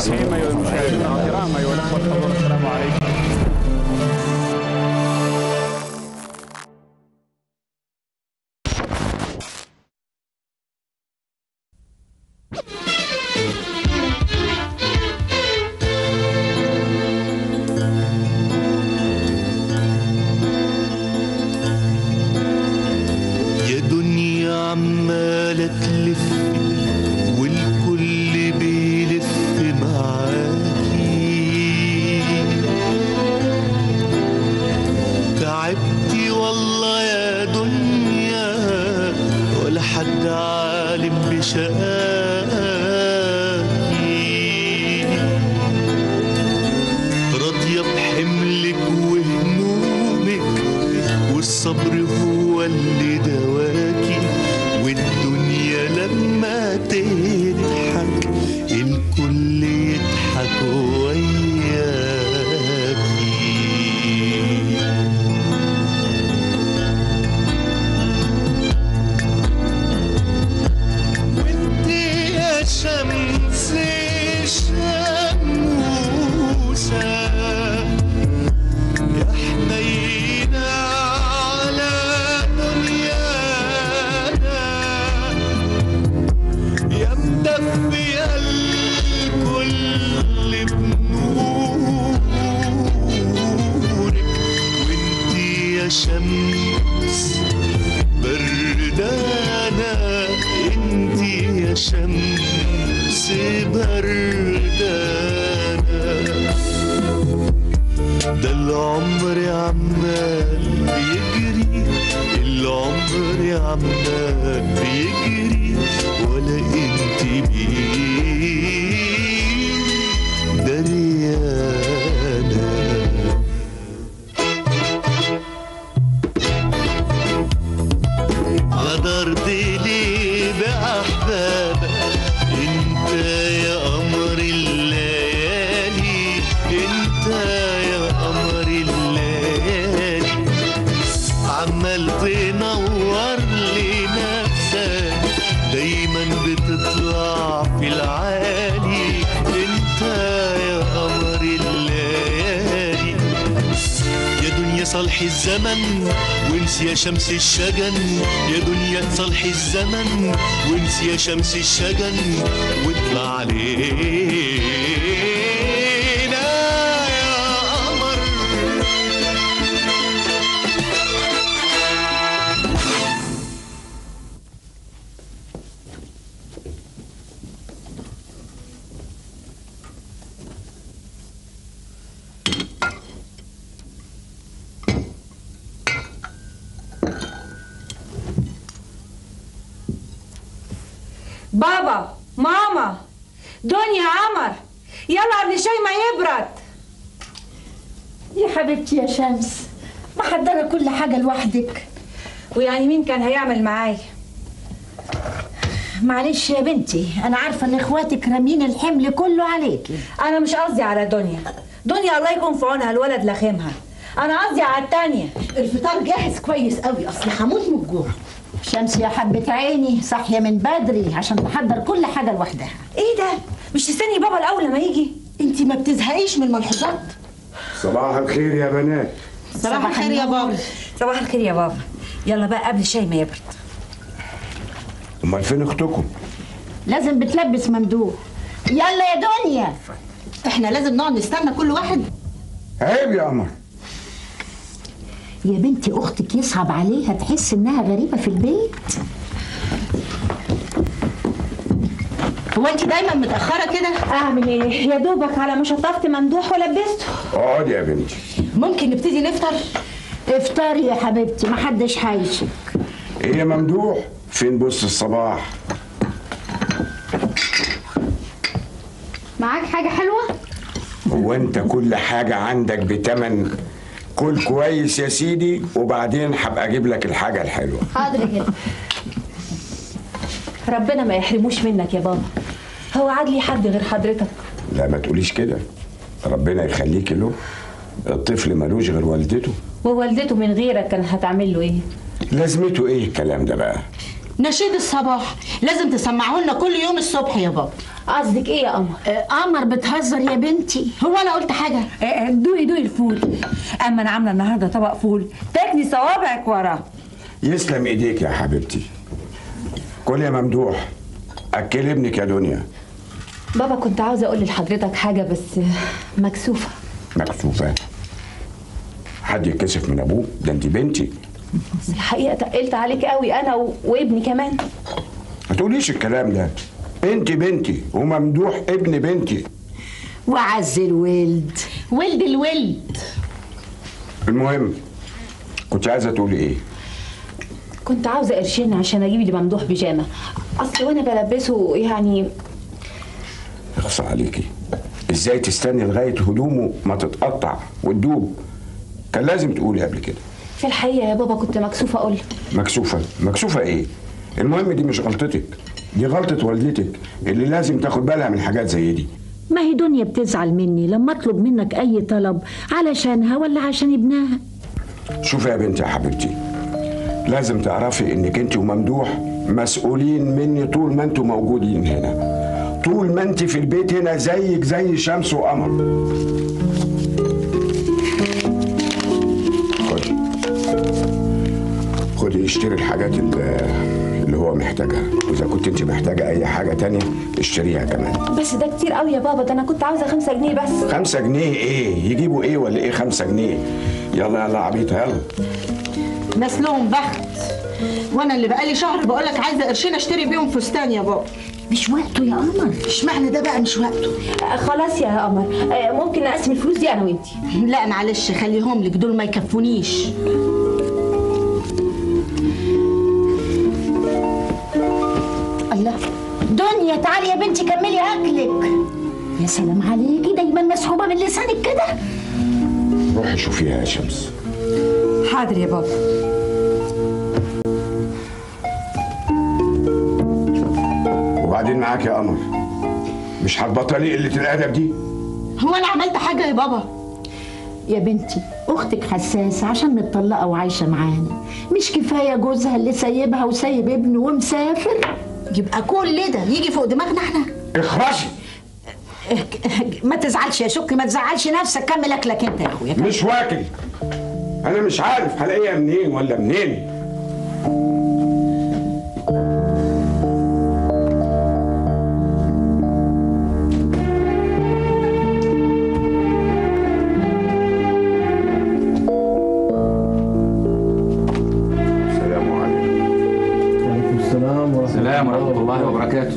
المستمعين أيها المشاهدين الكرام أيها الأخوة الحضور السلام عليكم يا دنيا عمالة تلف والكل بيلف معاكي تعبتي والله يا دنيا ولا حد عالم بشقاكي راضية بحملك وهمومك والصبر هو اللي دواكي والدنيا لما تضحك الكل يضحك وياكي وانت يا شمس الشموسة يا حنينة على دنيانا يا مدفية الكل بنورك وانت يا شمس بردانة انت يا شمس بردانة ده العمر عمال بيجري العمر عمال بيجري ولا انت بيه دريانه غدرت ليه بأحبابك انت يا قمر الليالي انت يا قمر الليالي عمال تنور لنفسك دايما بتطلع في العالي انت يا قمر الليالي يا دنيا صالح الزمن وانسي يا شمس الشجن يا دنيا صالح الزمن وانسي يا شمس الشجن واطلع علينا يا قمر بابا ماما دنيا عمر يلا قبل الشاي ما يبرد يا حبيبتي يا شمس محضرة كل حاجة لوحدك ويعني مين كان هيعمل معايا معلش يا بنتي أنا عارفة إن إخواتك رامين الحمل كله عليكي انا مش قصدي على دنيا دنيا الله يكون في عونها الولد لخمها انا قصدي على التانية الفطار جاهز كويس قوي اصل هموت من الجوع شمس يا حبة عيني صاحية من بدري عشان تحضر كل حاجة لوحدها ايه ده مش تستني بابا الاول لما يجي انت ما بتزهقيش من الملحوظات صباح الخير يا بنات صباح الخير يا بابا صباح الخير يا بابا يلا بقى قبل الشاي ما يبرد امال فين اختكم لازم بتلبس ممدوح يلا يا دنيا احنا لازم نقعد نستنى كل واحد عيب يا قمر يا بنتي أختك يصعب عليها تحس إنها غريبة في البيت هو انت دايما متاخره كده اعمل ايه يا دوبك على ما شطفت ممدوح ولبسته اقعدي يا بنتي ممكن نبتدي نفطر افطري يا حبيبتي محدش حايشك ايه يا ممدوح فين بص الصباح معاك حاجة حلوة؟ هو انت كل حاجة عندك بتمن كل كويس يا سيدي وبعدين هبقى اجيب لك الحاجة الحلوة حاضر كده ربنا ما يحرموش منك يا بابا هو عاد لي حد غير حضرتك لا ما تقوليش كده ربنا يخليك له الطفل ملوش غير والدته ووالدته من غيرك كان هتعمل له ايه لازمته ايه الكلام ده بقى نشيد الصباح لازم تسمعه لنا كل يوم الصبح يا بابا قصدك ايه يا قمر آه، قمر بتهزر يا بنتي هو انا قلت حاجه آه، آه، دوقي دوقي الفول اما انا عامله النهارده طبق فول تاكلي صوابعك وراه يسلم ايديك يا حبيبتي كل يا ممدوح اكل ابنك يا دنيا بابا كنت عاوزه اقول لحضرتك حاجه بس آه، مكسوفه مكسوفه حد يتكسف من ابوه ده انت بنتي بس الحقيقه تقلت عليك قوي انا و... وابني كمان ما تقوليش الكلام ده انت بنتي وممدوح ابن بنتي وعز الولد ولد الولد المهم كنت عايزه تقولي ايه كنت عاوزه قرشين عشان اجيب لي ممدوح بيجامه اصل وانا بلبسه يعني اخصى عليكي ازاي تستني لغايه هدومه ما تتقطع وتدوب كان لازم تقولي قبل كده في الحقيقه يا بابا كنت مكسوفه اقول مكسوفه مكسوفه ايه المهم دي مش غلطتك دي غلطه والدتك اللي لازم تاخد بالها من حاجات زي دي ما هي دنيا بتزعل مني لما اطلب منك اي طلب علشانها ولا عشان ابنها شوفي يا بنتي يا حبيبتي لازم تعرفي انك انت وممدوح مسؤولين مني طول ما انتوا موجودين هنا طول ما انت في البيت هنا زيك زي شمس وقمر خدي خدي اشتري الحاجات اللي, اللي هو محتاجها واذا كنت انت محتاجه اي حاجه تانية اشتريها كمان بس ده كتير قوي يا بابا ده انا كنت عاوزه خمسة جنيه بس خمسة جنيه ايه يجيبوا ايه ولا ايه خمسة جنيه يلا يلا عبيطة يلا ناس لهم بخت وانا اللي بقالي شهر بقول لك عايزه قرشين اشتري بيهم فستان يا بابا مش وقته يا قمر اشمعنى ده بقى مش وقته آه، خلاص يا قمر آه، ممكن نقسم الفلوس دي انا وانتي لا معلش خليهم لك دول ما يكفونيش الله دنيا تعالي يا بنتي كملي اكلك يا سلام عليكي دايما مسحوبه من لسانك كده روحي شوفيها يا شمس حاضر يا بابا وبعدين معاك يا قمر مش هتبطلي قلة الأدب دي هو انا عملت حاجه يا بابا يا بنتي اختك حساسه عشان متطلقه وعايشه معانا مش كفايه جوزها اللي سايبها وسايب ابنه ومسافر يبقى كل ده يجي فوق دماغنا احنا اخرسي ما تزعلش يا شكري ما تزعلش نفسك كمل اكلك انت يا اخويا مش واكل أنا مش عارف هلاقيها منين ولا منين السلام عليكم وعليكم السلام ورحمة السلام ورحمة الله وبركاته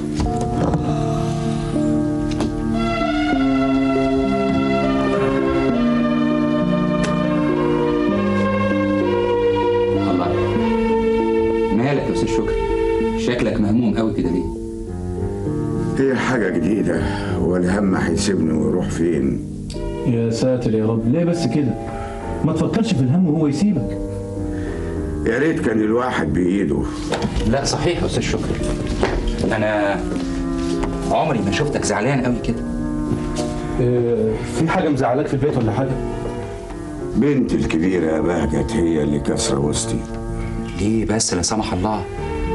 الله مالك يا استاذ شكري شكلك مهموم قوي كده ليه هي حاجة جديدة والهم هيسيبني ويروح فين يا ساتر يا رب ليه بس كده ما تفكرش في الهم وهو يسيبك يا ريت كان الواحد بإيده لا صحيح يا استاذ شكري انا عمري ما شفتك زعلان قوي كده اه في حاجة مزعلاك في البيت ولا حاجة بنتي الكبيرة يا بهجت هي اللي كسرة وسطي ليه بس لا سمح الله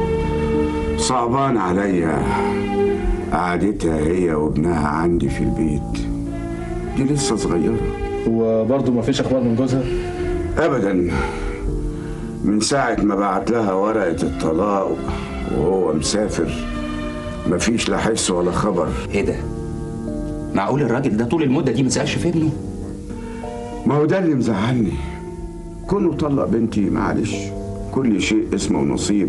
صعبان عليا قعدتها هي وابنها عندي في البيت دي لسه صغيرة وبرضه ما فيش أخبار من جوزها أبدا من ساعة ما بعت لها ورقة الطلاق وهو مسافر مفيش لا حس ولا خبر ايه ده معقول الراجل ده طول المده دي ما سالش في ابنه ما هو ده اللي مزعلني كونه طلق بنتي معلش كل شيء اسمه نصيب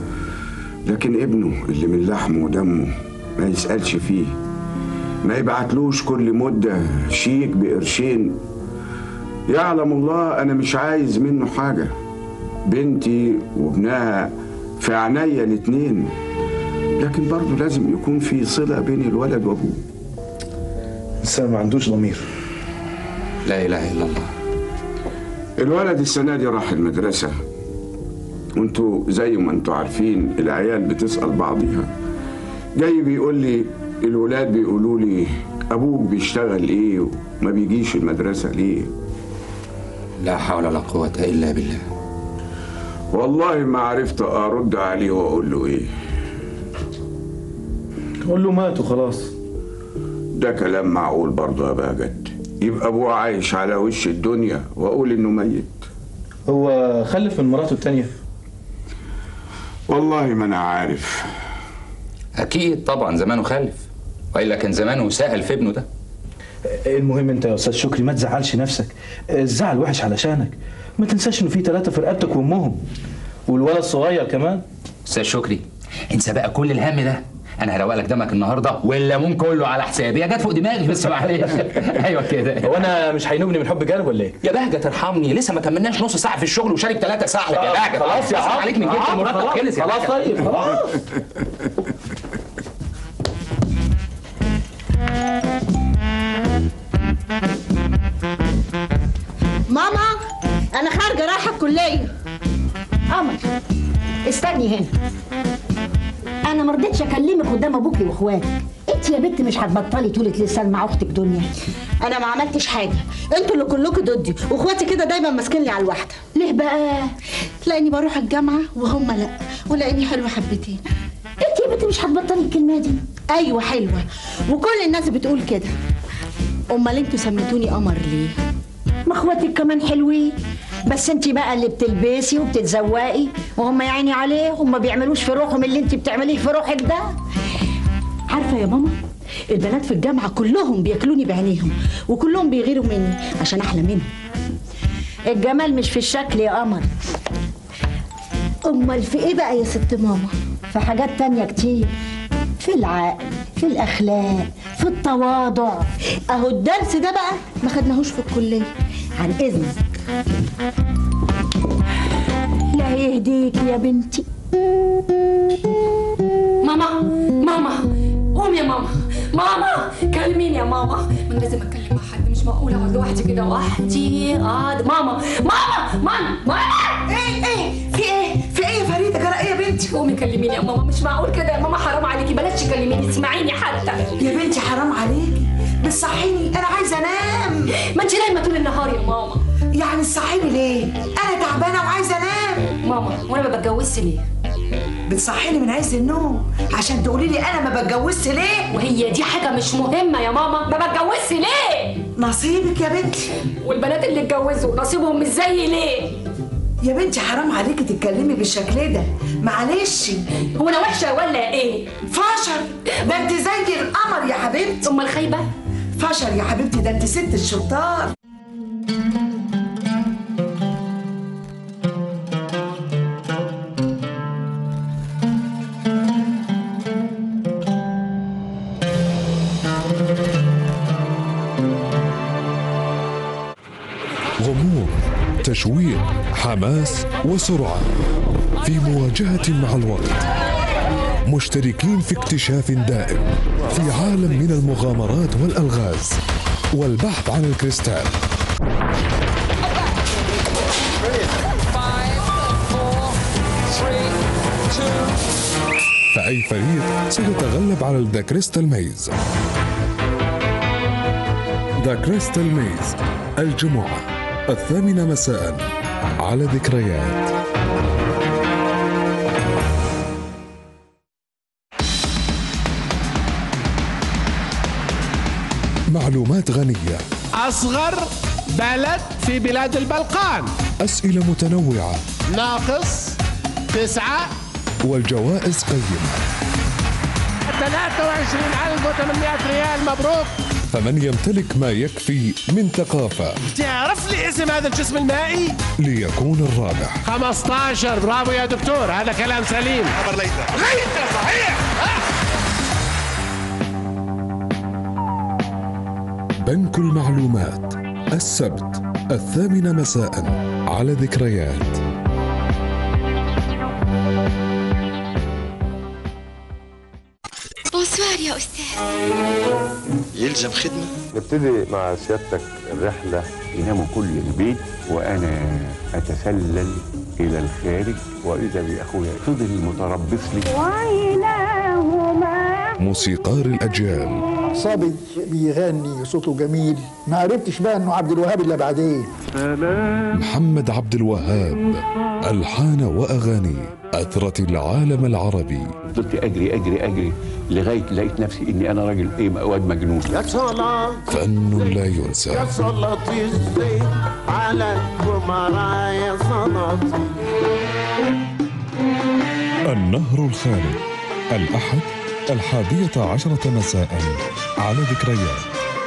لكن ابنه اللي من لحمه ودمه ما يسألش فيه ما يبعتلوش كل مدة شيك بقرشين يعلم الله أنا مش عايز منه حاجة بنتي وابنها في عينيا الاتنين لكن برضه لازم يكون في صلة بين الولد وأبوه لسه ما عندوش ضمير لا اله الا الله الولد السنة دي راح المدرسة وانتوا زي ما انتوا عارفين العيال بتسأل بعضيها جاي بيقول لي الولاد بيقولوا لي ابوك بيشتغل ايه وما بيجيش المدرسة ليه لا حول ولا قوه الا بالله والله ما عرفت ارد عليه واقول له ايه قول له مات وخلاص ده كلام معقول برضه يا باجت يبقى ابوه عايش على وش الدنيا واقول انه ميت هو خلف من مراته التانية والله ما انا عارف اكيد طبعا زمانه خلف والا كان زمانه سأل في ابنه ده المهم انت يا استاذ شكري ما تزعلش نفسك الزعل وحش علشانك ما تنساش انه في ثلاثة في رقبتك وامهم والولد الصغير كمان استاذ شكري انسى بقى كل الهم ده انا هروق لك دمك النهارده والليمون كله على حسابي يا جت فوق دماغي بس معلش ايوه كده هو انا مش هينوبني من حب جارب ولا ايه؟ يا بهجة ترحمني لسه ما كملناش نص ساعة في الشغل وشارب ثلاثة ساعة يا بهجة خلاص يا أصرف عم عليك من جبت المرتب خلص يا خلاص بهجة. طيب خلاص ماما انا خارجه رايحه الكليه قمر استني هنا انا ما رضيتش اكلمك قدام ابوكي واخواتك انت يا بنت مش هتبطلي طولة لسان مع اختك دنيا انا ما عملتش حاجه انتوا اللي كلكم ضدي واخواتي كده دايما ماسكين لي على الواحده ليه بقى تلاقيني بروح الجامعه وهم لا ولاقيني حلوه حبتين انت يا بنت مش هتبطلي الكلمه دي ايوه حلوه وكل الناس بتقول كده امال انتوا سميتوني قمر ليه ما اخواتك كمان حلوين بس انت بقى اللي بتلبسي وبتتزوقي وهم يا عيني عليهم ما بيعملوش في روحهم اللي انت بتعمليه في روحك ده عارفه يا ماما البنات في الجامعه كلهم بياكلوني بعينيهم وكلهم بيغيروا مني عشان احلى منهم الجمال مش في الشكل يا قمر امال في ايه بقى يا ست ماما في حاجات تانية كتير في العقل في الأخلاق في التواضع اهو الدرس ده بقى ما خدناهوش في الكليه عن اذنك لا يهديك يا بنتي ماما ماما قوم يا ماما ماما كلميني يا ماما ما أنا لازم اتكلم مع حد مش معقول اقعد لوحدي كده وحدي قاعد ماما ماما ماما ماما ايه ايه في ايه في ايه يا فريده جرى ايه يا بنتي قومي كلميني يا ماما مش معقول كده يا ماما حرام عليكي بلاش تكلميني اسمعيني حتى يا بنتي حرام عليكي بتصحيني انا عايزه انام ما انت نايمه طول النهار يا ماما يعني تصحيني ليه انا تعبانه وعايزه انام ماما وانا ما بتجوزش ليه بتصحيني من عز النوم عشان تقولي لي انا ما بتجوزش ليه وهي دي حاجه مش مهمه يا ماما ما بتجوزش ليه نصيبك يا بنتي والبنات اللي اتجوزوا نصيبهم مش زيي ليه يا بنتي حرام عليكي تتكلمي بالشكل ده معلش هو انا وحشه ولا ايه فشل ده انت زي القمر يا حبيبتي امال خايبه فشل يا حبيبتي ده انت ست الشطار غموض تشويق حماس وسرعة في مواجهة مع الوقت مشتركين في اكتشاف دائم في عالم من المغامرات والألغاز والبحث عن الكريستال فأي فريق سيتغلب على الذا كريستال ميز ذا كريستال ميز الجمعة الثامنة مساء على ذكريات معلومات غنية أصغر بلد في بلاد البلقان أسئلة متنوعة ناقص تسعة والجوائز قيمة 23800 ريال مبروك فمن يمتلك ما يكفي من ثقافة تعرف لي اسم هذا الجسم المائي ليكون الرابح 15 برافو يا دكتور هذا كلام سليم خبر ليث ليث صحيح بنك المعلومات السبت الثامنة مساء على ذكريات بونسوار يا أستاذ يلزم خدمة نبتدي مع سيادتك الرحلة يناموا كل البيت وأنا أتسلل إلى الخارج وإذا بأخويا فضل متربص لي موسيقار الأجيال صبي بيغني صوته جميل ما عرفتش بقى انه عبد الوهاب الا بعدين محمد عبد الوهاب ألحان وأغاني أثرت العالم العربي فضلت اجري اجري اجري لغايه لقيت نفسي اني انا راجل ايه واد مجنون يا صلاة فن لا ينسى يا صلاة الزين على ومرايا صلاة النهر الخالد الأحد الحادية عشرة مساء على ذكريات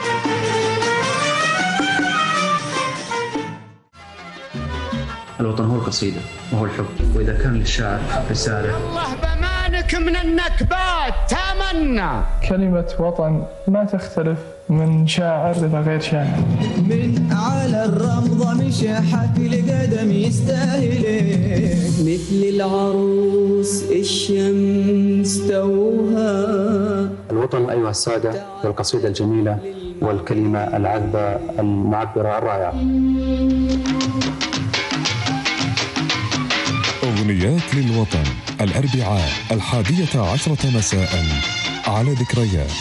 الوطن هو القصيدة وهو الحب وإذا كان للشاعر رسالة الله بمانك من النكبات تمنى كلمة وطن ما تختلف من شاعر إلى غير شاعر من على الرمضة مشحك لقدم يستاهل مثل العروس الشمس توها الوطن أيها السادة والقصيدة الجميلة والكلمة العذبة المعبرة الرائعة أغنيات للوطن الأربعاء الحادية عشرة مساء على ذكريات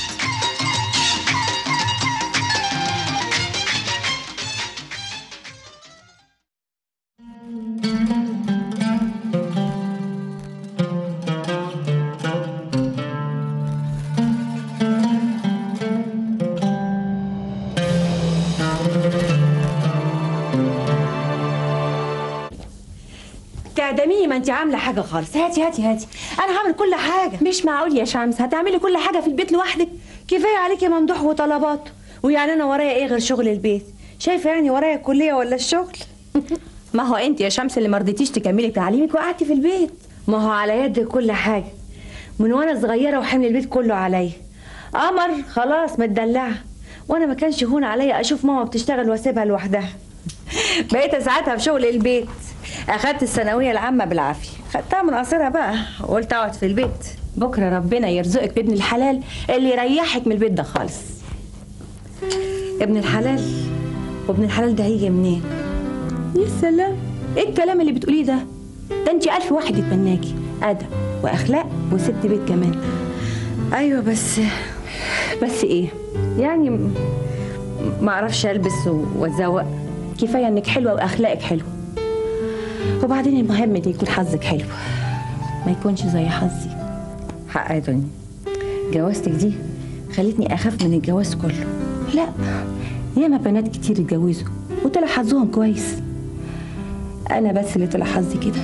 تعدميني ما انت عامله حاجه خالص هاتي هاتي هاتي انا هعمل كل حاجه مش معقول يا شمس هتعملي كل حاجه في البيت لوحدك كفايه عليك يا ممدوح وطلباته ويعني انا ورايا ايه غير شغل البيت شايفه يعني ورايا الكليه ولا الشغل ما هو انت يا شمس اللي مرضيتيش تكملي تعليمك وقعدتي في البيت ما هو على يد كل حاجه من وانا صغيره وحمل البيت كله عليا قمر خلاص متدلعه وانا ما كانش هون عليا اشوف ماما بتشتغل واسيبها لوحدها بقيت اساعدها في شغل البيت اخدت الثانويه العامه بالعافيه خدتها من قصرها بقى وقلت اقعد في البيت بكره ربنا يرزقك بابن الحلال اللي يريحك من البيت ده خالص ابن الحلال وابن الحلال ده هيجي منين يا سلام ايه الكلام اللي بتقوليه ده ده انت الف واحد يتمناكي ادب واخلاق وست بيت كمان ايوه بس بس ايه يعني م- ما اعرفش البس و- واتزوق كفايه انك حلوه واخلاقك حلوه وبعدين المهم ان يكون حظك حلو ما يكونش زي حظي حق يا دنيا جوازتك دي خلتني اخاف من الجواز كله لا ياما بنات كتير اتجوزوا وطلع حظهم كويس انا بس اللي طلع حظي كده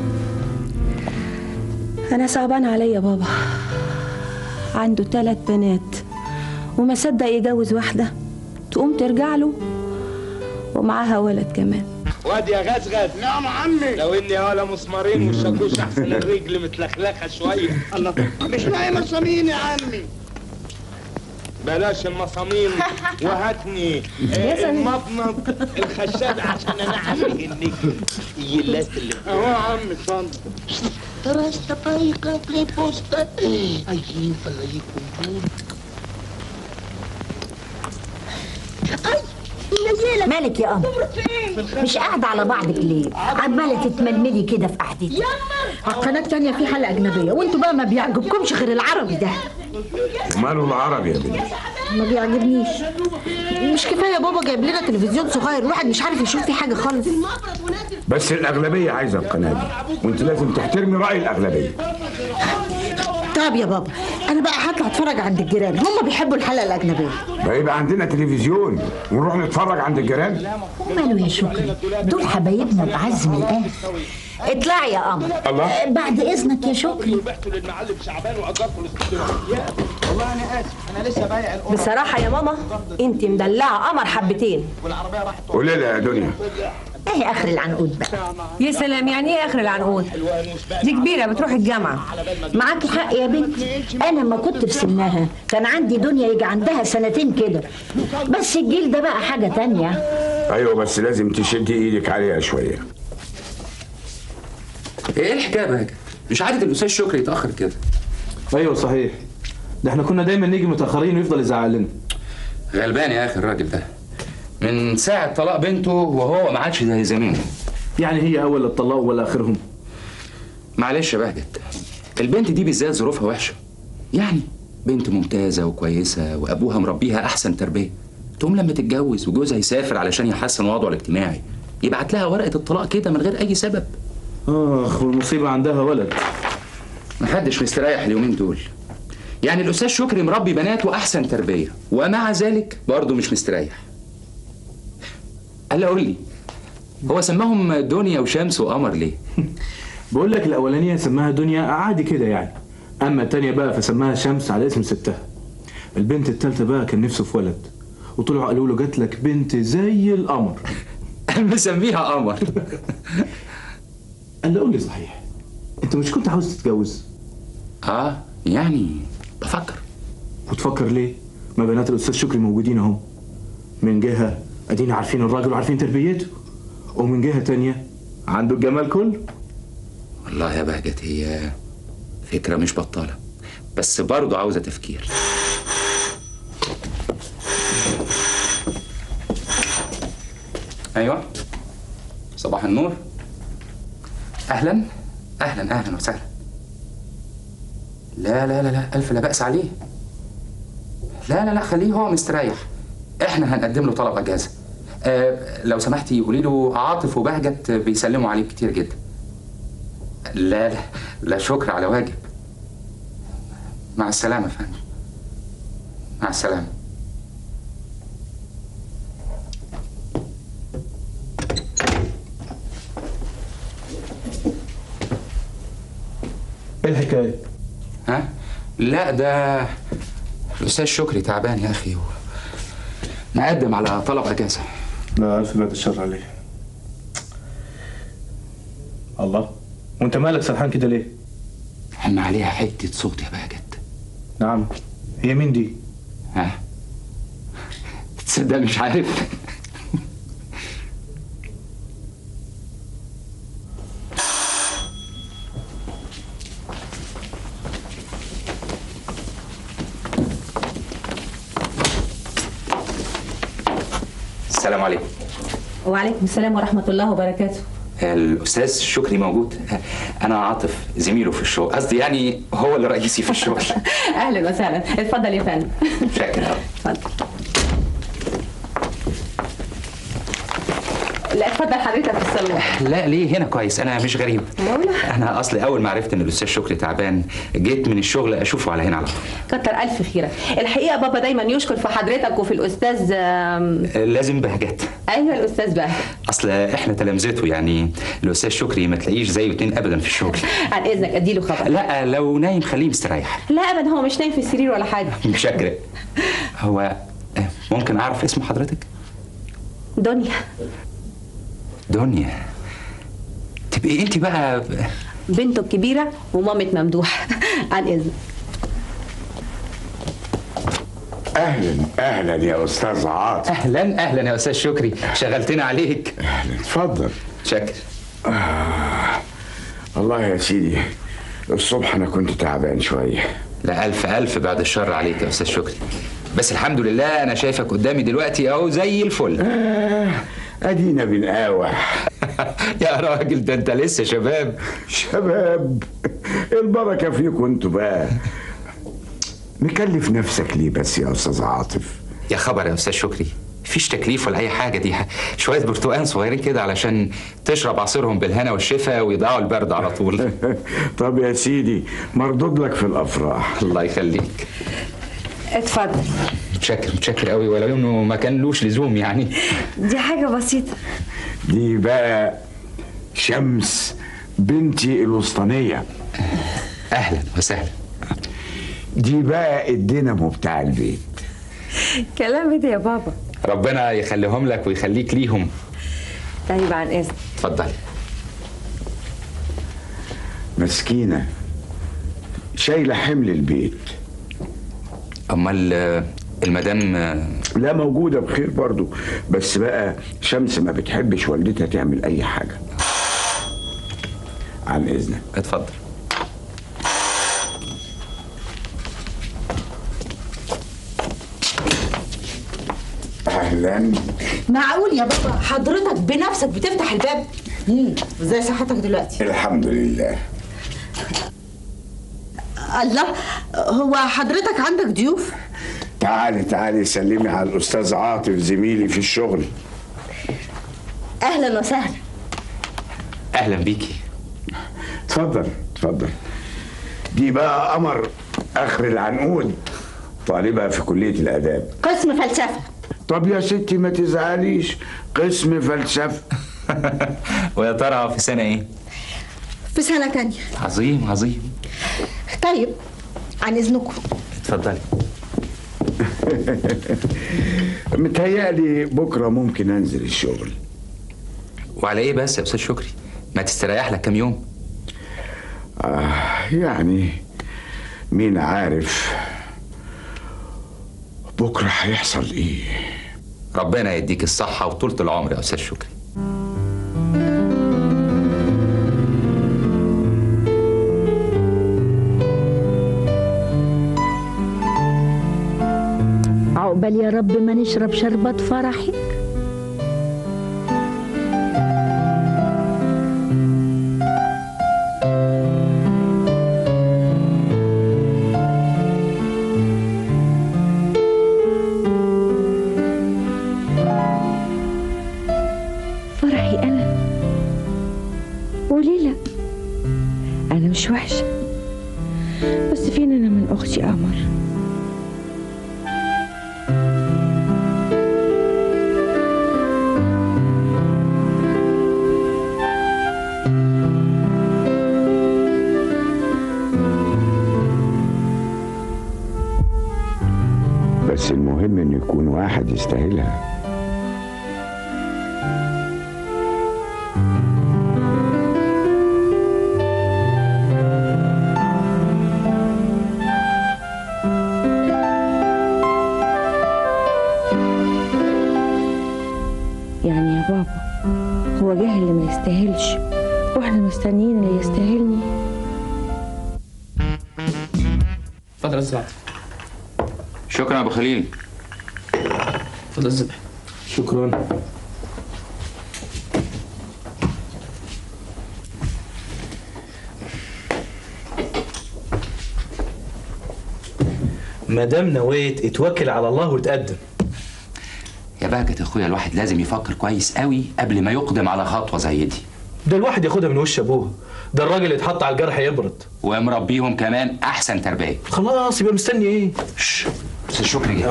انا صعبان عليا بابا عنده ثلاث بنات وما صدق يجوز واحده تقوم ترجع له ومعاها ولد كمان واد يا غزغز نعم عمي لو اني ولا مسمارين والشاكوش احسن الرجل متلخلخه شويه الله مش لاقي مسامين يا عمي بلاش المصامين وهاتني يا آه، سلام. المضمض الخشاب عشان انا عامل النجم اليلات اللي اهو يا عم اتفضل ترى طريقة لبوسطة أجيب ولا يكون مالك يا قمر مش قاعدة على بعضك ليه عمالة تتململي كده في قعدتي على القناة التانية في حلقة أجنبية وانتوا بقى ما بيعجبكمش غير العربي ده وماله العربي يا بنتي ما بيعجبنيش مش كفاية بابا جايب لنا تلفزيون صغير الواحد مش عارف يشوف فيه حاجة خالص بس الأغلبية عايزة القناة دي وانت لازم تحترمي رأي الأغلبية طب يا بابا أنا بقى هطلع أتفرج عند الجيران هم بيحبوا الحلقة الأجنبية بقى يبقى عندنا تلفزيون ونروح نتفرج عند الجيران وماله يا شكري دول حبايبنا الأعز من الآخر اطلعي يا قمر الله. بعد إذنك يا شكري بعته للمعلم شعبان واجرته الاستوديو والله انا اسف انا لسه بايع الأم. بصراحه يا ماما انت مدلعه قمر حبتين والعربيه راحت قولي لها يا دنيا ايه آخر العنقود بقى يا سلام يعني ايه اخر العنقود دي كبيره بتروح الجامعه معاكي حق يا بنتي انا ما كنت في سنها كان عندي دنيا يجي عندها سنتين كده بس الجيل ده بقى حاجة تانية أيوة بس لازم تشدي إيدك عليها شوية ايه الحكايه بقى مش عادة الاستاذ شكري يتاخر كده ايوه صحيح ده احنا كنا دايما نيجي متاخرين ويفضل يزعل لنا غلبان يا اخي الراجل ده من ساعه طلاق بنته وهو ما عادش زي زمان يعني هي اول اللي اتطلقوا ولا اخرهم معلش يا بهجت البنت دي بالذات ظروفها وحشه يعني بنت ممتازه وكويسه وابوها مربيها احسن تربيه تقوم لما تتجوز وجوزها يسافر علشان يحسن وضعه الاجتماعي يبعت لها ورقه الطلاق كده من غير اي سبب اخ والمصيبه عندها ولد محدش مستريح اليومين دول يعني الاستاذ شكري مربي بنات واحسن تربيه ومع ذلك برضه مش مستريح قال قول لي هو سماهم دنيا وشمس وقمر ليه بقول لك الاولانيه سماها دنيا عادي كده يعني اما التانية بقى فسماها شمس على اسم ستها البنت التالتة بقى كان نفسه في ولد وطلعوا قالوا له جات لك بنت زي القمر مسميها قمر قال له قول لي صحيح انت مش كنت عاوز تتجوز اه يعني بفكر وتفكر ليه ما بنات الاستاذ شكري موجودين اهو من جهه ادينا عارفين الراجل وعارفين تربيته ومن جهه تانية عنده الجمال كله والله يا بهجت هي فكرة مش بطالة بس برضه عاوزة تفكير أيوة صباح النور أهلا أهلا أهلا وسهلا لا لا لا لا ألف لا بأس عليه لا لا لا خليه هو مستريح احنا هنقدم له طلب اجازه آه لو سمحتي قولي له عاطف وبهجت بيسلموا عليه كتير جدا لا لا لا شكر على واجب مع السلامة يا فندم مع السلامة ايه الحكايه ها؟ لا ده الأستاذ شكري تعبان يا أخي هو مقدم على طلب أجازة لا الف بعد الشر عليه الله وانت مالك سرحان كده ليه هم عليها حتة صوت يا بهجت نعم هي مين دي ها تصدق مش عارف السلام عليكم وعليكم السلام ورحمة الله وبركاته الأستاذ شكري موجود أنا عاطف زميله في الشغل قصدي يعني هو اللي رئيسي في الشغل أهلا وسهلا اتفضل يا فندم شاكر أوي. اتفضل لا اتفضل حضرتك في الصالون لا ليه هنا كويس أنا مش غريب معقولة؟ أنا أصلي أول ما عرفت إن الأستاذ شكري تعبان جيت من الشغل أشوفه على هنا على طول كتر ألف خيرك الحقيقة بابا دايما يشكر في حضرتك وفي الأستاذ آم، لازم بهجت أيوه الأستاذ بهجت أصل إحنا تلامذته يعني الأستاذ شكري ما تلاقيش زيه اتنين أبدا في الشغل عن إذنك أديله خبر لا لو نايم خليه مستريح لا أبدا هو مش نايم في السرير ولا حاجة مشكر هو ممكن أعرف اسم حضرتك؟ دنيا دنيا تبقي أنت بقى بنته الكبيرة ومامة ممدوح عن إذنك اهلا اهلا يا استاذ عاطف اهلا اهلا يا استاذ شكري شغلتنا عليك اهلا اتفضل شكر آه. والله يا سيدي الصبح انا كنت تعبان شويه لا الف الف بعد الشر عليك يا استاذ شكري بس الحمد لله انا شايفك قدامي دلوقتي اهو زي الفل آه. ادينا بنقاوح يا راجل ده انت لسه شباب شباب البركه فيكم انتوا بقى مكلف نفسك ليه بس يا استاذ عاطف يا خبر يا استاذ شكري مفيش تكليف ولا اي حاجه دي شويه برتقان صغيرين كده علشان تشرب عصيرهم بالهنا والشفا ويضيعوا البرد على طول طب يا سيدي مردود لك في الافراح الله يخليك اتفضل متشكر متشكر قوي ولو انه ما كان لوش لزوم يعني دي حاجة بسيطة دي بقى شمس بنتي الوسطانيه اهلا وسهلا دي بقى الدينامو بتاع البيت كلام ايه ده يا بابا ربنا يخليهم لك ويخليك ليهم طيب عن اذن اتفضلي مسكينه شايله حمل البيت امال آه، المدام آه، لا موجودة بخير برضو بس بقى شمس ما بتحبش والدتها تعمل أي حاجة عن إذنك اتفضل أهلا معقول يا بابا حضرتك بنفسك بتفتح الباب مم، ازاي صحتك دلوقتي الحمد لله الله هو حضرتك عندك ضيوف تعالي تعالي سلمي على الأستاذ عاطف زميلي في الشغل اهلا وسهلا اهلا بيكي اتفضل اتفضل دي بقى قمر اخر العنقود طالبه في كليه الاداب قسم فلسفه طب يا ستي ما تزعليش قسم فلسفه ويا ترى في سنه ايه في سنه تانية عظيم عظيم طيب عن اذنكم اتفضلي متهيألي بكره ممكن انزل الشغل وعلى ايه بس يا استاذ شكري ما تستريح لك كام يوم آه يعني مين عارف بكره هيحصل ايه ربنا يديك الصحه وطولة العمر يا استاذ شكري عقبال يا رب ما نشرب شربات فرحك فرحي انا وليه لا انا مش وحشه بس فين انا من اختي قمر بس المهم انه يكون واحد يستاهلها يعني يا بابا هو جه اللي ما يستاهلش واحنا مستنيين اللي يستاهلني اتفضل يا استاذ شكرا يا ابو خليل اتفضل الزبح شكرا ما دام نويت اتوكل على الله وتقدم يا بهجت يا اخويا الواحد لازم يفكر كويس قوي قبل ما يقدم على خطوه زي دي ده الواحد ياخدها من وش ابوه ده الراجل اللي اتحط على الجرح يبرد ومربيهم كمان احسن تربيه خلاص يبقى مستني ايه استاذ شكري جه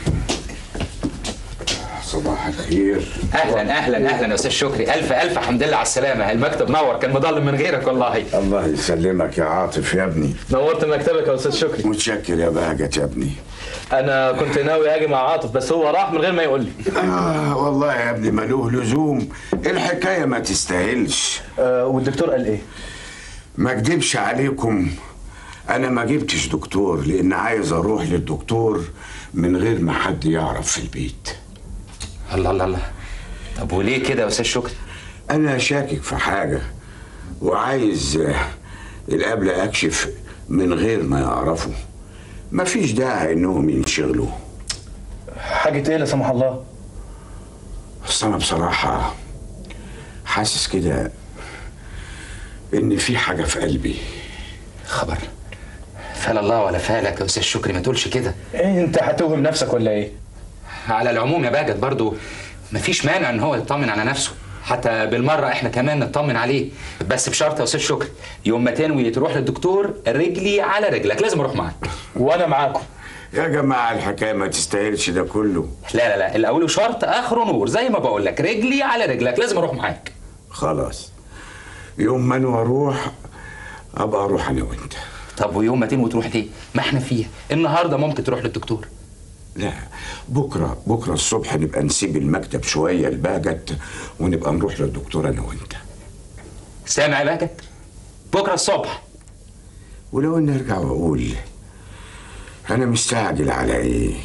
صباح الخير اهلا اهلا اهلا يا استاذ شكري الف الف حمد لله على السلامه المكتب نور كان مضلم من غيرك والله الله يسلمك يا عاطف يا ابني نورت مكتبك يا استاذ شكري متشكر يا بهجت يا ابني انا كنت ناوي اجي مع عاطف بس هو راح من غير ما يقول لي آه والله يا ابني ملوه لزوم الحكايه ما تستاهلش آه والدكتور قال ايه ما اكدبش عليكم انا ما جبتش دكتور لان عايز اروح للدكتور من غير ما حد يعرف في البيت الله الله الله طب وليه كده يا استاذ شكري انا شاكك في حاجه وعايز آه، القبلة اكشف من غير ما يعرفوا مفيش داعي انهم ينشغلوا حاجه ايه لا سمح الله بس انا بصراحه حاسس كده ان في حاجه في قلبي خبر فال الله ولا فالك يا استاذ شكري ما تقولش كده ايه انت هتوهم نفسك ولا ايه على العموم يا باجت برضو مفيش مانع ان هو يطمن على نفسه حتى بالمره احنا كمان نطمن عليه بس بشرط يا استاذ شكري يوم ما تنوي تروح للدكتور رجلي على رجلك لازم اروح معاك وانا معاكم يا جماعه الحكايه ما تستاهلش ده كله لا لا لا الاول شرط اخره نور زي ما بقول لك رجلي على رجلك لازم اروح معاك خلاص يوم ما انا اروح ابقى اروح انا وانت طب ويوم ما تنوي تروح ليه ما احنا فيها النهارده ممكن تروح للدكتور لا بكره بكره الصبح نبقى نسيب المكتب شويه لبهجت ونبقى نروح للدكتور انا وانت سامع يا باجت بكره الصبح ولو اني ارجع واقول انا مستعجل على ايه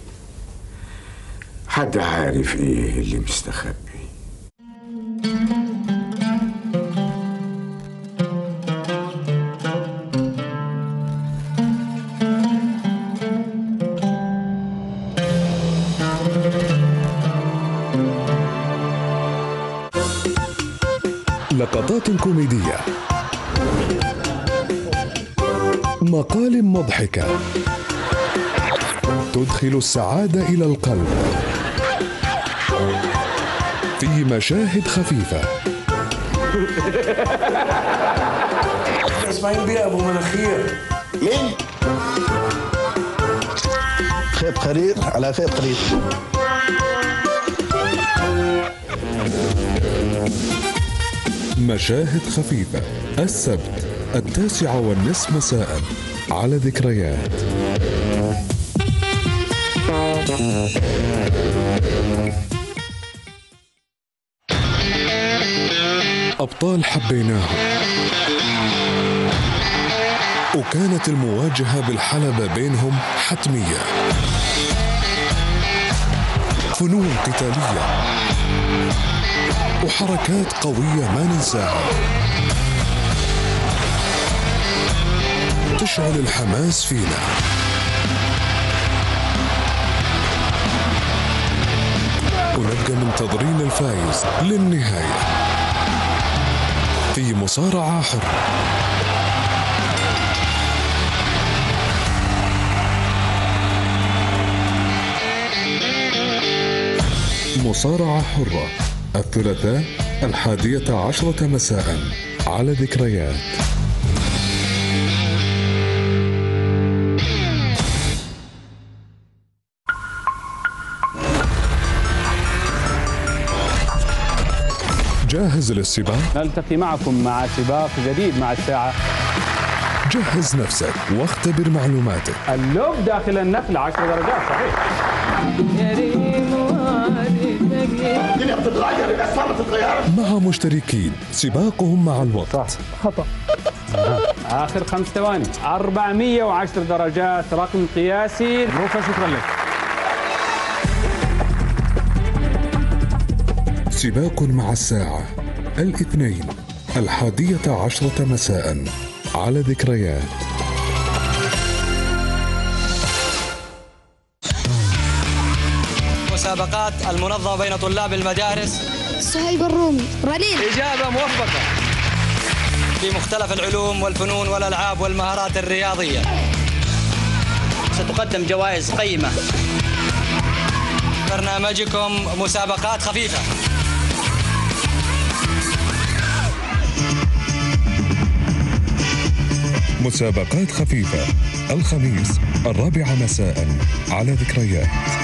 حد عارف ايه اللي مستخبي لقطات كوميدية مقال مضحكة تدخل السعادة إلى القلب في مشاهد خفيفة اسماعيل بيه ابو مناخير مين؟ خيط قرير على خيط قرير مشاهد خفيفة السبت التاسعة والنصف مساء على ذكريات أبطال حبيناهم وكانت المواجهة بالحلبة بينهم حتمية فنون قتالية وحركات قوية ما ننساها تشعل الحماس فينا ونبقى منتظرين الفايز للنهاية في مصارعة حرة مصارعة حرة الثلاثاء الحادية عشرة مساء على ذكريات جاهز للسباق؟ نلتقي معكم مع سباق جديد مع الساعة جهز نفسك واختبر معلوماتك اللب داخل النخل 10 درجات صحيح الدنيا بتتغير الاسعار بتتغير مع مشتركين سباقهم مع الوقت خطأ آخر خمس ثواني 410 درجات رقم قياسي روفا شكرا لك سباق مع الساعة الاثنين الحادية عشرة مساء على ذكريات مسابقات المنظمة بين طلاب المدارس صهيب الرومي رنين إجابة موفقة في مختلف العلوم والفنون والألعاب والمهارات الرياضية ستقدم جوائز قيمة برنامجكم مسابقات خفيفة مسابقات خفيفة الخميس الرابعة مساء على ذكريات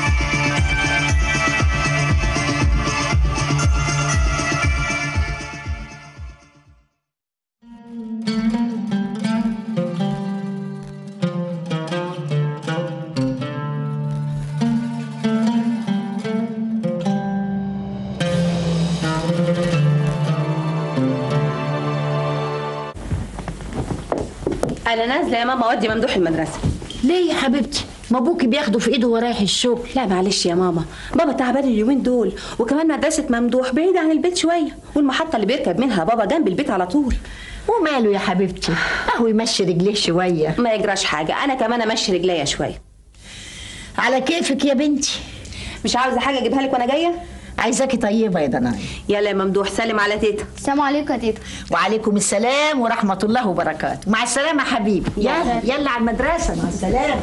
انا نازله يا ماما اودي ممدوح المدرسه ليه يا حبيبتي ما ابوكي بياخده في ايده ورايح الشغل لا معلش يا ماما بابا تعبان اليومين دول وكمان مدرسه ممدوح بعيده عن البيت شويه والمحطه اللي بيركب منها بابا جنب البيت على طول وماله يا حبيبتي اهو يمشي رجليه شويه ما يجراش حاجه انا كمان امشي رجليا شويه على كيفك يا بنتي مش عاوزه حاجه اجيبها لك وانا جايه عايزاكي طيبه يا ضنايا يلا يا ممدوح سلم على تيتا السلام عليكم يا تيتا وعليكم السلام ورحمه الله وبركاته مع السلامه يا حبيبي يلا يلا على المدرسه مع السلامه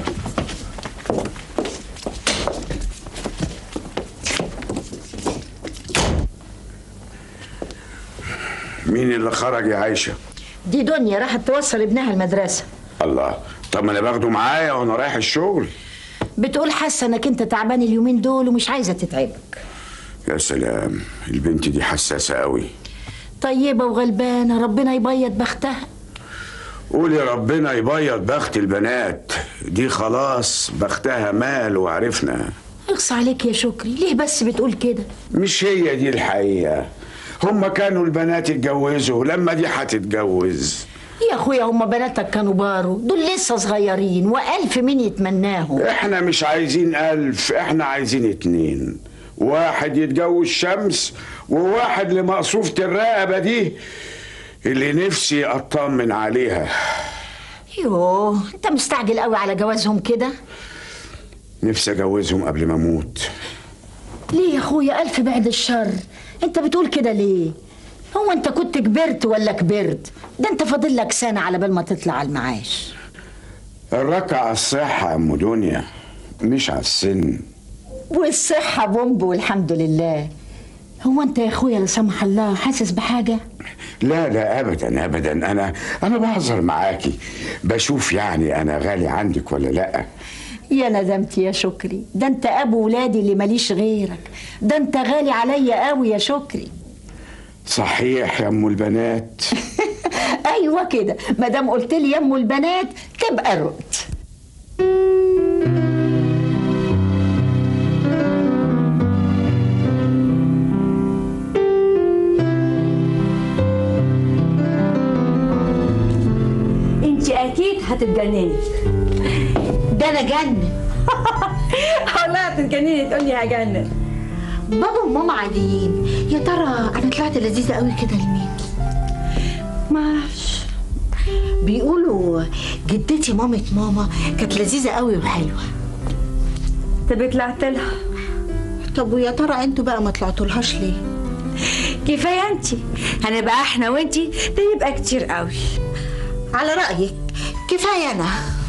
مين اللي خرج يا عايشه دي دنيا راحت توصل ابنها المدرسه الله طب ما انا باخده معايا وانا رايح الشغل بتقول حاسه انك انت تعبان اليومين دول ومش عايزه تتعبك يا سلام البنت دي حساسه قوي طيبه وغلبانه ربنا يبيض بختها قولي ربنا يبيض بخت البنات دي خلاص بختها مال وعرفنا اغص عليك يا شكري ليه بس بتقول كده مش هي دي الحقيقه هما كانوا البنات اتجوزوا لما دي هتتجوز يا اخويا هما بناتك كانوا بارو دول لسه صغيرين والف مين يتمناهم احنا مش عايزين الف احنا عايزين اتنين واحد يتجوز شمس وواحد لمقصوفة الرقبة دي اللي نفسي اطمن عليها يوه انت مستعجل قوي على جوازهم كده نفسي اجوزهم قبل ما اموت ليه يا اخويا الف بعد الشر انت بتقول كده ليه هو انت كنت كبرت ولا كبرت ده انت فاضل لك سنه على بال ما تطلع على المعاش الركع على الصحة يا ام دنيا مش على السن والصحه بومب والحمد لله هو انت يا اخويا لا سمح الله حاسس بحاجه لا لا ابدا ابدا انا انا بهزر معاكي بشوف يعني انا غالي عندك ولا لا يا ندمتي يا شكري ده انت ابو ولادي اللي ماليش غيرك ده انت غالي عليا قوي يا شكري صحيح يا ام البنات ايوه كده ما دام قلت لي يا ام البنات تبقى رقت انت اكيد هتتجنني ده انا جنن والله هتتجنني تقولي هجنن بابا وماما عاديين يا ترى انا طلعت لذيذه قوي كده لمين ما اعرفش بيقولوا جدتي مامة ماما كانت لذيذه قوي وحلوه طب طلعت لها طب ويا ترى انتوا بقى ما طلعتولهاش ليه كفايه انت هنبقى احنا وانتي ده يبقى كتير قوي على رايك كفايه انا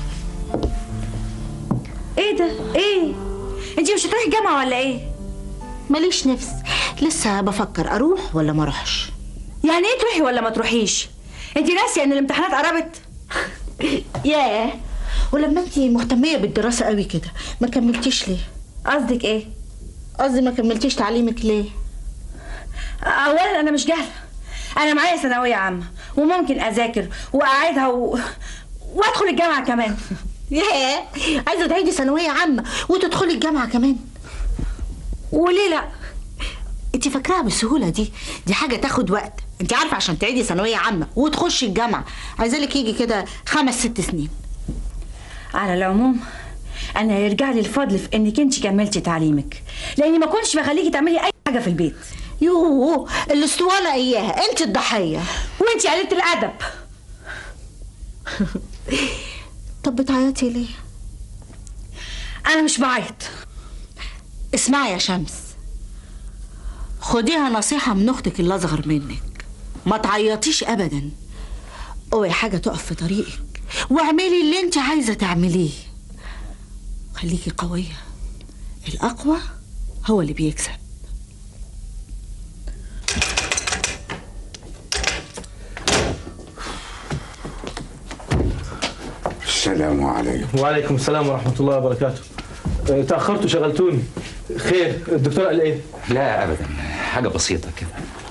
ايه ده ايه انت مش هتروحي الجامعه ولا ايه ماليش نفس لسه بفكر اروح ولا ما اروحش يعني ايه تروحي ولا ما تروحيش انت ناسيه ان الامتحانات قربت ياه ولما انت مهتميه بالدراسه قوي كده ما كملتيش ليه قصدك ايه قصدي ما كملتيش تعليمك ليه اولا انا مش جاهله انا معايا ثانويه عامه وممكن اذاكر واعيدها و... وادخل الجامعه كمان ياه عايزه تعيدي ثانويه عامه وتدخلي الجامعه كمان وليه لا انت فاكراها بالسهوله دي دي حاجه تاخد وقت انت عارفه عشان تعيدي ثانويه عامه وتخشي الجامعه عايزالك يجي كده خمس ست سنين على العموم انا يرجع لي الفضل في انك انت كملتي تعليمك لاني ما كنتش بخليكي تعملي اي حاجه في البيت يوه الاسطوانه اياها انت الضحيه وانت قليله الادب طب بتعيطي ليه انا مش بعيط اسمعي يا شمس خديها نصيحه من اختك اللي اصغر منك ما تعيطيش ابدا اوعي حاجه تقف في طريقك واعملي اللي انت عايزه تعمليه خليكي قويه الاقوى هو اللي بيكسب السلام عليكم وعليكم السلام ورحمة الله وبركاته أه، تأخرتوا شغلتوني خير الدكتور قال ايه؟ لا ابدا حاجه بسيطه كده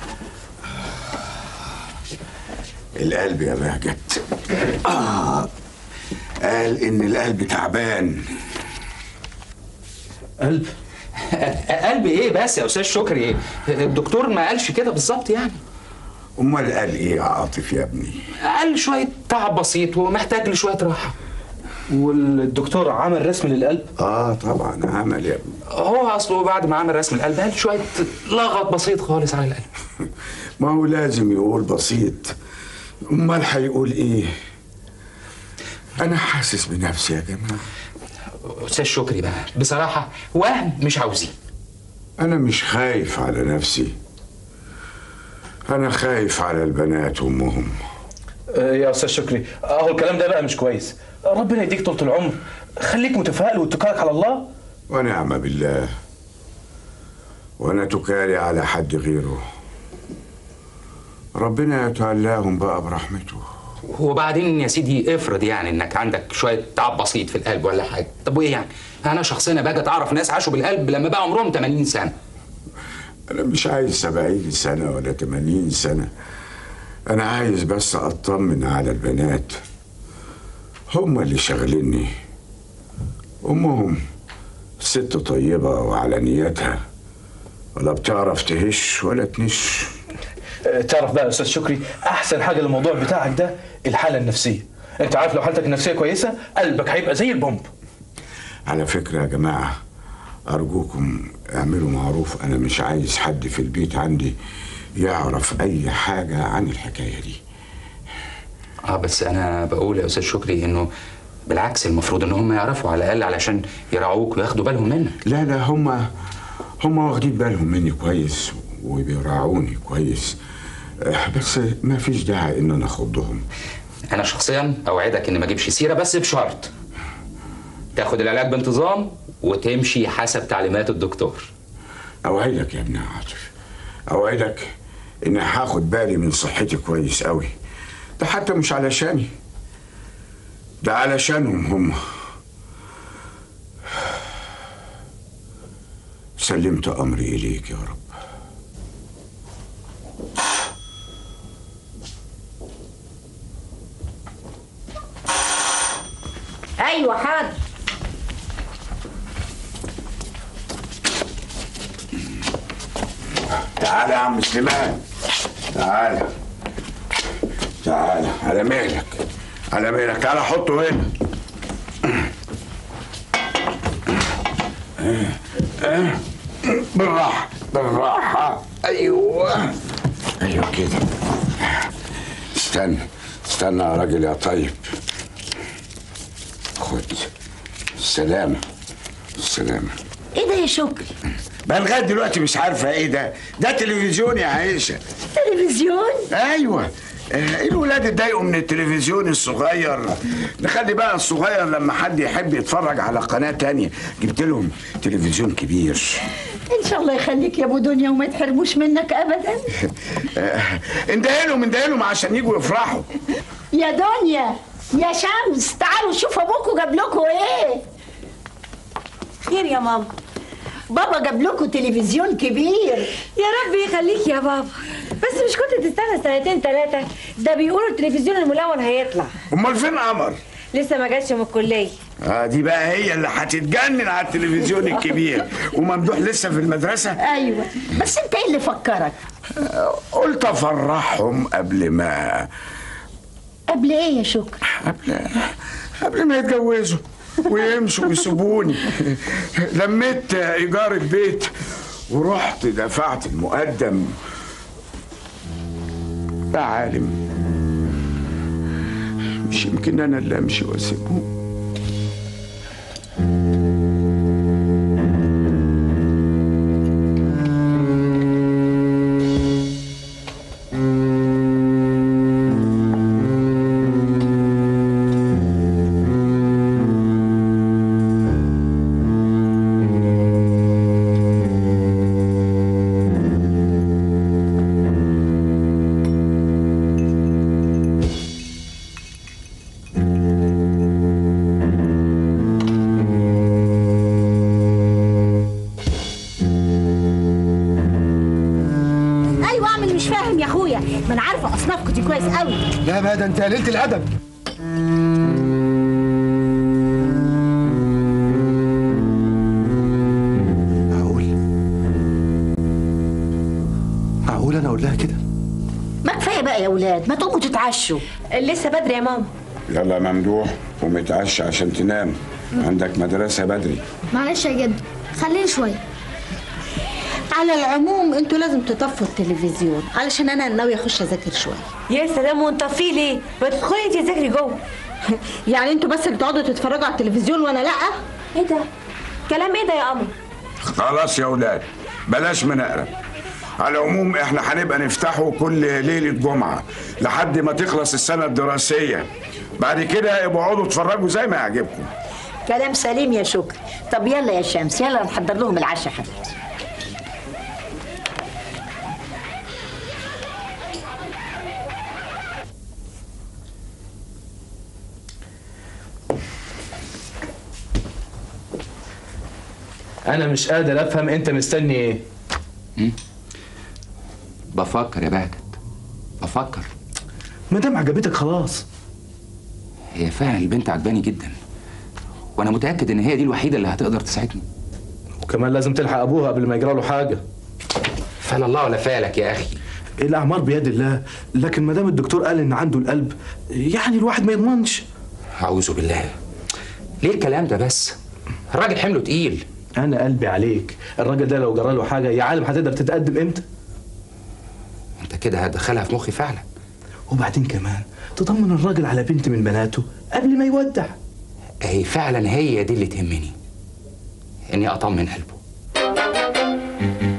القلب يا بهجت آه قال إن القلب تعبان قلب قلب ايه بس يا استاذ شكري الدكتور ما قالش كده بالظبط يعني أمال قال إيه يا عاطف يا ابني؟ قال شويه تعب بسيط ومحتاج لشويه راحه والدكتور عمل رسم للقلب؟ آه طبعا عمل يا ابني هو اصله بعد ما عمل رسم القلب قال شويه لغط بسيط خالص على القلب ما هو لازم يقول بسيط أمال هيقول إيه؟ أنا حاسس بنفسي يا جماعة استاذ شكري بقى بصراحه وهم مش عاوزين أنا مش خايف على نفسي أنا خايف على البنات وأمهم أه، يا أستاذ شكري أهو الكلام ده بقى مش كويس ربنا يديك طولة العمر خليك متفائل واتكالك على الله ونعم بالله وأنا تكالي على حد غيره ربنا يتولاهم بقى برحمته وبعدين يا سيدي افرض يعني انك عندك شويه تعب بسيط في القلب ولا حاجه طب وايه يعني انا شخصيا باجي اعرف ناس عاشوا بالقلب لما بقى عمرهم 80 سنه أنا مش عايز سبعين سنة ولا تمانين سنة أنا عايز بس أطمن على البنات هم اللي شغلني أمهم ست طيبة وعلى نيتها ولا بتعرف تهش ولا تنش أه، تعرف بقى يا أستاذ شكري أحسن حاجة للموضوع بتاعك ده الحالة النفسية أنت عارف لو حالتك النفسية كويسة قلبك هيبقى زي البومب على فكرة يا جماعة أرجوكم اعملوا معروف أنا مش عايز حد في البيت عندي يعرف أي حاجة عن الحكاية دي اه بس انا بقول يا استاذ شكري انه بالعكس المفروض ان هم يعرفوا على الاقل علشان يراعوك وياخدوا بالهم منك لا لا هم هم واخدين بالهم مني كويس وبيراعوني كويس آه، بس ما فيش داعي ان انا اخضهم انا شخصيا اوعدك اني ما اجيبش سيره بس بشرط تاخد العلاج بانتظام وتمشي حسب تعليمات الدكتور اوعدك يا ابن عاطف اوعدك اني هاخد بالي من صحتي كويس قوي ده حتى مش علشاني ده علشانهم هم سلمت امري اليك يا رب ايوه حاضر تعال يا عم سليمان تعال تعال على مهلك على مهلك تعال حطه هنا آه، بالراحة بالراحة أيوه أيوه كده استنى استنى يا راجل يا طيب خد السلامة السلامة ايه ده يا شكري بقى لغايه دلوقتي مش عارفه ايه ده ده تلفزيون يا عائشه تلفزيون ايوه آه، الولاد اتضايقوا من التلفزيون الصغير نخلي بقى الصغير لما حد يحب يتفرج على قناه تانية جبت لهم تلفزيون كبير ان شاء الله يخليك يا ابو دنيا وما تحرموش منك ابدا آه، اندهلهم اندهلهم عشان يجوا يفرحوا يا دنيا يا شمس تعالوا شوفوا ابوكوا جاب لكم ايه خير يا ماما بابا جاب لكم تلفزيون كبير يا رب يخليك يا بابا بس مش كنت تستنى سنتين ثلاثة ده بيقولوا التلفزيون الملون هيطلع امال فين قمر لسه ما جاتش من الكلية آه دي بقى هي اللي هتتجنن على التلفزيون الكبير وممدوح لسه في المدرسه ايوه بس انت ايه اللي فكرك قلت افرحهم قبل ما قبل ايه يا شكري قبل قبل ما يتجوزوا ويمشوا ويسيبوني لميت ايجار البيت ورحت دفعت المقدم يا عالم مش يمكن انا اللي امشي واسيبهم ايوه اعمل مش فاهم يا اخويا ما انا عارفه اصنافكم دي كويس قوي لا بقى ده انت قليلة الادب معقول معقول انا اقول لها كده ما كفايه بقى يا اولاد ما تقوموا تتعشوا لسه بدري يا ماما يلا يا ممدوح قوم اتعشى عشان تنام عندك مدرسه بدري معلش يا جد خليني شويه على العموم انتوا لازم تطفوا التلفزيون علشان انا ناويه اخش اذاكر شويه يا سلام ونطفيه ليه؟ ما تدخلي انت تذاكري جوه يعني انتوا بس اللي تقعدوا تتفرجوا على التلفزيون وانا لا ايه ده؟ كلام ايه ده يا قمر؟ خلاص يا اولاد بلاش منقرب على العموم احنا هنبقى نفتحه كل ليله جمعه لحد ما تخلص السنه الدراسيه بعد كده ابقوا اقعدوا اتفرجوا زي ما يعجبكم كلام سليم يا شكري طب يلا يا شمس يلا نحضر لهم العشاء حبيبتي انا مش قادر افهم انت مستني ايه بفكر يا بهجت بفكر ما دام عجبتك خلاص هي فعلا البنت عجباني جدا وانا متاكد ان هي دي الوحيده اللي هتقدر تساعدني وكمان لازم تلحق ابوها قبل ما يجرى له حاجه فعل الله ولا فعلك يا اخي الاعمار بيد الله لكن ما دام الدكتور قال ان عنده القلب يعني الواحد ما يضمنش اعوذ بالله ليه الكلام ده بس الراجل حمله تقيل انا قلبي عليك الراجل ده لو جرى له حاجه يا عالم هتقدر تتقدم امتى انت كده هتدخلها في مخي فعلا وبعدين كمان تطمن الراجل على بنت من بناته قبل ما يودع هي فعلا هي دي اللي تهمني اني اطمن قلبه